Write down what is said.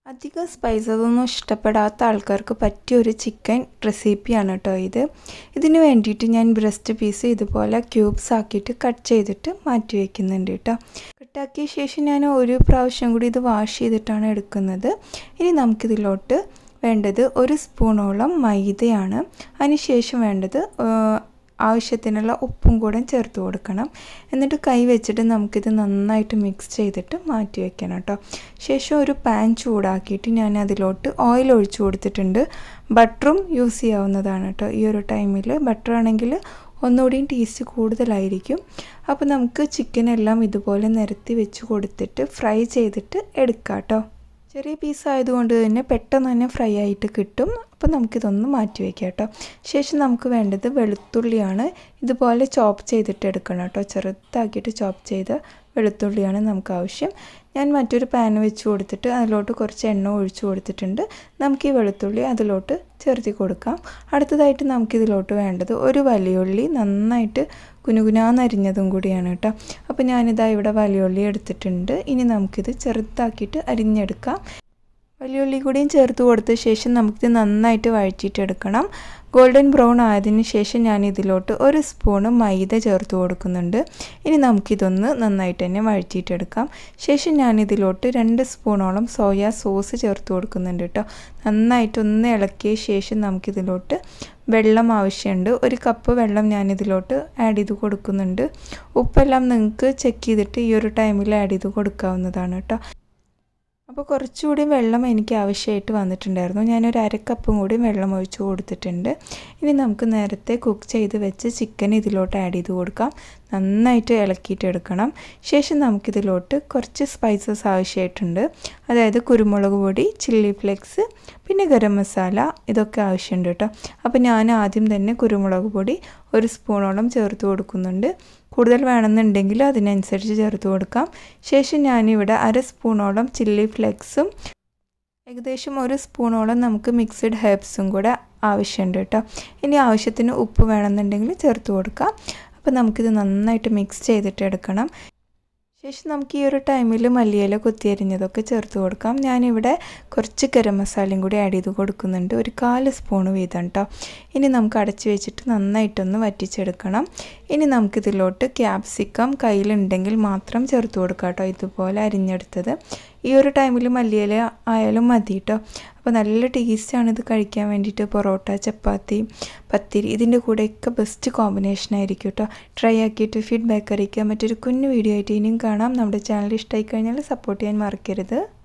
അധികം സ്പൈസസ് ഒന്നും ഇഷ്ടപ്പെടാത്ത ആൾക്കാർക്ക് പറ്റിയ ഒരു ചിക്കൻ റെസിപ്പിയാണ് കേട്ടോ ഇത് ഇതിന് വേണ്ടിയിട്ട് ഞാൻ ബ്രസ്റ്റ് പീസ് ഇതുപോലെ ക്യൂബ്സ് ആക്കിയിട്ട് കട്ട് ചെയ്തിട്ട് മാറ്റി വയ്ക്കുന്നുണ്ട് കേട്ടോ കട്ടാക്കിയ ശേഷം ഞാൻ ഒരു പ്രാവശ്യം കൂടി ഇത് വാഷ് ചെയ്തിട്ടാണ് എടുക്കുന്നത് ഇനി നമുക്കിതിലോട്ട് വേണ്ടത് ഒരു സ്പൂണോളം മൈദയാണ് അതിനുശേഷം വേണ്ടത് ആവശ്യത്തിനുള്ള ഉപ്പും കൂടെ ചേർത്ത് കൊടുക്കണം എന്നിട്ട് കൈ വെച്ചിട്ട് നമുക്കിത് നന്നായിട്ട് മിക്സ് ചെയ്തിട്ട് മാറ്റി വെക്കണം കേട്ടോ ശേഷം ഒരു പാൻ ചൂടാക്കിയിട്ട് ഞാൻ അതിലോട്ട് ഓയിൽ ഒഴിച്ചു കൊടുത്തിട്ടുണ്ട് ബട്ടറും യൂസ് ചെയ്യാവുന്നതാണ് കേട്ടോ ഈ ഒരു ടൈമിൽ ബട്ടർ ആണെങ്കിൽ ഒന്നുകൂടിയും ടേസ്റ്റ് കൂടുതലായിരിക്കും അപ്പോൾ നമുക്ക് ചിക്കൻ എല്ലാം ഇതുപോലെ നിരത്തി വെച്ച് കൊടുത്തിട്ട് ഫ്രൈ ചെയ്തിട്ട് എടുക്കാം കേട്ടോ ചെറിയ പീസ് ആയതുകൊണ്ട് തന്നെ പെട്ടെന്ന് തന്നെ ഫ്രൈ ആയിട്ട് കിട്ടും അപ്പോൾ നമുക്കിതൊന്ന് മാറ്റി വയ്ക്കാം കേട്ടോ ശേഷം നമുക്ക് വേണ്ടത് വെളുത്തുള്ളിയാണ് ഇതുപോലെ ചോപ്പ് ചെയ്തിട്ട് എടുക്കണം കേട്ടോ ചെറുതാക്കിയിട്ട് ചോപ്പ് ചെയ്ത വെളുത്തുള്ളിയാണ് നമുക്ക് ആവശ്യം ഞാൻ മറ്റൊരു പാൻ വെച്ച് കൊടുത്തിട്ട് അതിലോട്ട് കുറച്ച് എണ്ണ ഒഴിച്ചു കൊടുത്തിട്ടുണ്ട് നമുക്ക് ഈ വെളുത്തുള്ളി അതിലോട്ട് ചേർത്തി കൊടുക്കാം അടുത്തതായിട്ട് നമുക്കിതിലോട്ട് വേണ്ടത് ഒരു വലിയുള്ളി നന്നായിട്ട് കുനുകുനാന്നരിഞ്ഞതും കൂടിയാണ് കേട്ടോ അപ്പോൾ ഞാനിതാ ഇവിടെ വലിയുള്ളി എടുത്തിട്ടുണ്ട് ഇനി നമുക്കിത് ചെറുതാക്കിയിട്ട് അരിഞ്ഞെടുക്കാം വലിയുള്ളി കൂടിയും ചേർത്ത് കൊടുത്ത ശേഷം നമുക്കിത് നന്നായിട്ട് വഴറ്റിയിട്ടെടുക്കണം ഗോൾഡൻ ബ്രൗൺ ആയതിനു ശേഷം ഞാൻ ഇതിലോട്ട് ഒരു സ്പൂണ് മൈദ ചേർത്ത് കൊടുക്കുന്നുണ്ട് ഇനി നമുക്കിതൊന്ന് നന്നായിട്ട് തന്നെ വഴറ്റിയിട്ടെടുക്കാം ശേഷം ഞാൻ ഇതിലോട്ട് രണ്ട് സ്പൂണോളം സോയാ സോസ് ചേർത്ത് കൊടുക്കുന്നുണ്ട് കേട്ടോ നന്നായിട്ടൊന്ന് ഇളക്കിയ ശേഷം നമുക്കിതിലോട്ട് വെള്ളം ആവശ്യമുണ്ട് ഒരു കപ്പ് വെള്ളം ഞാൻ ഇതിലോട്ട് ആഡ് ചെയ്ത് കൊടുക്കുന്നുണ്ട് ഉപ്പെല്ലാം നിങ്ങൾക്ക് ചെക്ക് ചെയ്തിട്ട് ഈ ഒരു ടൈമിൽ ആഡ് ചെയ്ത് കൊടുക്കാവുന്നതാണ് കേട്ടോ അപ്പോൾ കുറച്ചുകൂടി വെള്ളം എനിക്ക് ആവശ്യമായിട്ട് വന്നിട്ടുണ്ടായിരുന്നു ഞാനൊരു അരക്കപ്പും കൂടി വെള്ളം ഒഴിച്ച് കൊടുത്തിട്ടുണ്ട് ഇനി നമുക്ക് നേരത്തെ കുക്ക് ചെയ്ത് വെച്ച് ചിക്കൻ ഇതിലോട്ട് ആഡ് ചെയ്ത് കൊടുക്കാം നന്നായിട്ട് ഇളക്കിയിട്ട് എടുക്കണം ശേഷം നമുക്കിതിലോട്ട് കുറച്ച് സ്പൈസസ് ആവശ്യമായിട്ടുണ്ട് അതായത് കുരുമുളക് പൊടി ചില്ലി ഫ്ലെക്സ് പിന്നെ ഗരം മസാല ഇതൊക്കെ ആവശ്യമുണ്ട് കേട്ടോ അപ്പോൾ ഞാൻ ആദ്യം തന്നെ കുരുമുളക് പൊടി ഒരു സ്പൂണോളം ചേർത്ത് കൊടുക്കുന്നുണ്ട് കൂടുതൽ വേണമെന്നുണ്ടെങ്കിൽ അതിനനുസരിച്ച് ചേർത്ത് കൊടുക്കാം ശേഷം ഞാനിവിടെ അര സ്പൂണോളം ചില്ലി ഫ്ലെക്സും ഏകദേശം ഒരു സ്പൂണോളം നമുക്ക് മിക്സഡ് ഹെർബ്സും കൂടെ ആവശ്യമുണ്ട് കേട്ടോ ഇനി ആവശ്യത്തിന് ഉപ്പ് വേണമെന്നുണ്ടെങ്കിൽ ചേർത്ത് കൊടുക്കാം അപ്പോൾ നമുക്കിത് നന്നായിട്ട് മിക്സ് ചെയ്തിട്ട് എടുക്കണം ശേഷം നമുക്ക് ഈ ഒരു ടൈമിൽ മല്ലിയില കൊത്തിയരിഞ്ഞതൊക്കെ ചേർത്ത് കൊടുക്കാം ഞാനിവിടെ കുറച്ച് ഗരം മസാലയും കൂടി ആഡ് ചെയ്ത് കൊടുക്കുന്നുണ്ട് ഒരു കാല് സ്പൂണ് വീതം കേട്ടോ ഇനി നമുക്ക് അടച്ച് വെച്ചിട്ട് നന്നായിട്ടൊന്ന് വറ്റിച്ചെടുക്കണം ഇനി നമുക്കിതിലോട്ട് ക്യാപ്സിക്കം കയ്യിലുണ്ടെങ്കിൽ മാത്രം ചേർത്ത് കൊടുക്കാം കേട്ടോ ഇതുപോലെ അരിഞ്ഞെടുത്തത് ഈ ഒരു ടൈമിൽ മല്ലിയില ആയാലും മതി കേട്ടോ അപ്പോൾ നല്ല ടേസ്റ്റാണ് ഇത് കഴിക്കാൻ വേണ്ടിയിട്ട് പൊറോട്ട ചപ്പാത്തി പത്തിരി ഇതിൻ്റെ കൂടെയൊക്കെ ബെസ്റ്റ് കോമ്പിനേഷൻ ആയിരിക്കും കേട്ടോ ട്രൈ ആക്കിയിട്ട് ഫീഡ്ബാക്ക് അറിയിക്കുക മറ്റൊരു കുഞ്ഞു വീഡിയോ ആയിട്ട് ഇനിയും കാണാം നമ്മുടെ ചാനൽ ഇഷ്ടമായി കഴിഞ്ഞാൽ സപ്പോർട്ട് ചെയ്യാൻ മറക്കരുത്